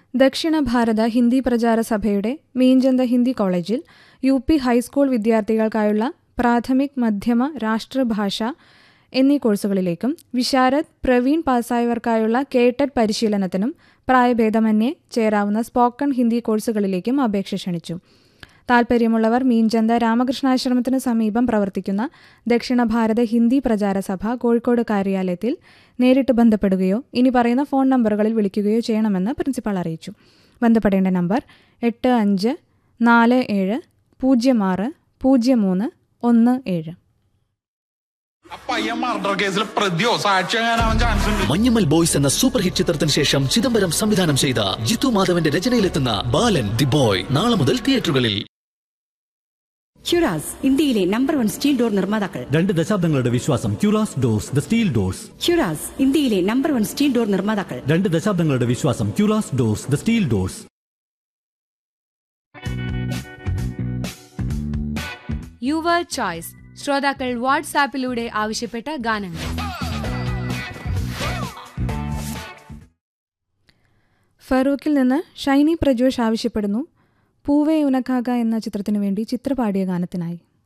ദക്ഷിണ ഭാരത ഹിന്ദി പ്രചാര സഭയുടെ മീഞ്ചന്ത ഹിന്ദി കോളേജിൽ യു പി ഹൈസ്കൂൾ വിദ്യാർത്ഥികൾക്കായുള്ള പ്രാഥമിക് മധ്യമ രാഷ്ട്രഭാഷ എന്നീ കോഴ്സുകളിലേക്കും വിശാരദ് പ്രവീൺ പാസ്സായവർക്കായുള്ള കേട്ടഡ് പരിശീലനത്തിനും പ്രായഭേദമന്യേ ചേരാവുന്ന സ്പോക്കൺ ഹിന്ദി കോഴ്സുകളിലേക്കും അപേക്ഷ ക്ഷണിച്ചു താൽപ്പര്യമുള്ളവർ മീൻചന്ത രാമകൃഷ്ണാശ്രമത്തിന് സമീപം പ്രവർത്തിക്കുന്ന ദക്ഷിണ ഭാരത ഹിന്ദി പ്രചാര സഭ കോഴിക്കോട് കാര്യാലയത്തിൽ നേരിട്ട് ബന്ധപ്പെടുകയോ ഇനി പറയുന്ന ഫോൺ നമ്പറുകളിൽ വിളിക്കുകയോ ചെയ്യണമെന്ന് പ്രിൻസിപ്പാൾ അറിയിച്ചു ബന്ധപ്പെടേണ്ട നമ്പർ എട്ട് അഞ്ച് നാല് ഏഴ് പൂജ്യം ആറ് പൂജ്യം മൂന്ന് ഒന്ന് ഏഴ് ആ പയ്യൻ മർഡർ കേസിൽ പ്രതിയോ സാക്ഷിയാകാനാവാൻ ചാൻസ് ഉണ്ട് മഞ്ഞുമൽ ബോയ്സ് എന്ന സൂപ്പർ ഹിറ്റ് ചിത്രത്തിന് ശേഷം ചിദംബരം സംവിധാനം ചെയ്ത ജിത്തു മാധവന്റെ രചനയിലെത്തുന്ന ബാലൻ ദി ബോയ് നാളെ മുതൽ തിയേറ്ററുകളിൽ ക്യുറാസ് ഇന്ത്യയിലെ നമ്പർ വൺ സ്റ്റീൽ ഡോർ നിർമ്മാതാക്കൾ രണ്ട് ദശാബ്ദങ്ങളുടെ വിശ്വാസം Curas doors the steel doors Curas ഇന്ത്യയിലെ നമ്പർ വൺ സ്റ്റീൽ ഡോർ നിർമ്മാതാക്കൾ രണ്ട് ദശാബ്ദങ്ങളുടെ വിശ്വാസം Curas doors the steel doors your choice ശ്രോതാക്കൾ വാട്സാപ്പിലൂടെ ആവശ്യപ്പെട്ട ഗാനങ്ങൾ ഫറൂഖിൽ നിന്ന് ഷൈനി പ്രജോഷ് ആവശ്യപ്പെടുന്നു പൂവേ ഉനക്കാക എന്ന ചിത്രത്തിനു വേണ്ടി ചിത്രപാടിയ ഗാനത്തിനായി